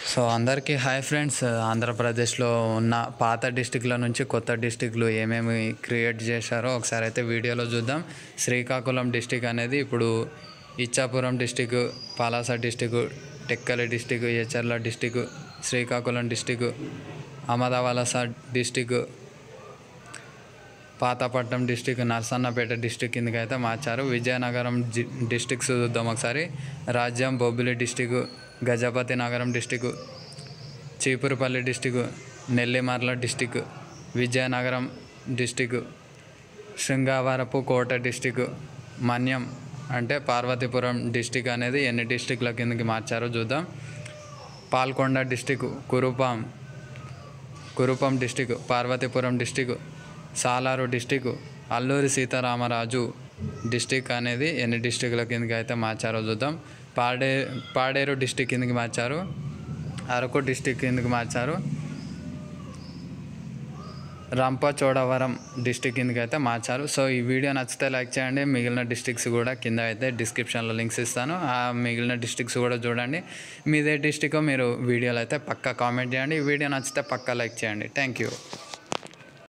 so అందరికీ hi friends ఆంధ్రప్రదేశ్లో ఉన్న పాత డిస్టిక్ల నుంచి కొత్త డిస్టిక్లు ఏమేమి క్రియేట్ చేశారో ఒకసారి అయితే వీడియోలో చూద్దాం శ్రీకాకుళం డిస్టిక్ అనేది ఇప్పుడు Ichchapuram district Palasa district Tekkali district Etcherla district Srikakulam district Amadalavalasa district Pathapatnam district Narasannapeta district కిందకి అయితే మార్చారు విజయనగరం జి డిస్టిక్స్ చూద్దాం ఒకసారి రాజ్యం Bobbili district Gajapathinagaram district Cheepurupalli district Nellimarla district Vizianagaram district Srungavarapukota district Manyam అంటే పార్వతీపురం డిస్టిక్ అనేది ఎన్ని డిస్టిక్ల కిందకి మార్చారో చూద్దాం Palakonda district Kurupam Kurupam district Parvathipuram district Saluru district Alluri Sitaramaraju district అనేది ఎన్ని డిస్టిక్ల కిందకి అయితే మార్చారో చూద్దాం పాడే పాడేరు డిస్టిక్ కిందకి మార్చారు అరకు డిస్టిక్ కిందకి మార్చారు రంపచోడవరం డిస్టిక్ కిందకి అయితే మార్చారు సో ఈ వీడియో నచ్చితే లైక్ చేయండి మిగిలిన డిస్టిక్స్ కూడా కింద అయితే డిస్క్రిప్షన్లో లింక్స్ ఇస్తాను ఆ మిగిలిన డిస్టిక్స్ కూడా చూడండి మీదే డిస్టిక్ మీరు వీడియోలో అయితే పక్కా కామెంట్ చేయండి ఈ వీడియో నచ్చితే పక్కా లైక్ చేయండి థ్యాంక్ యూ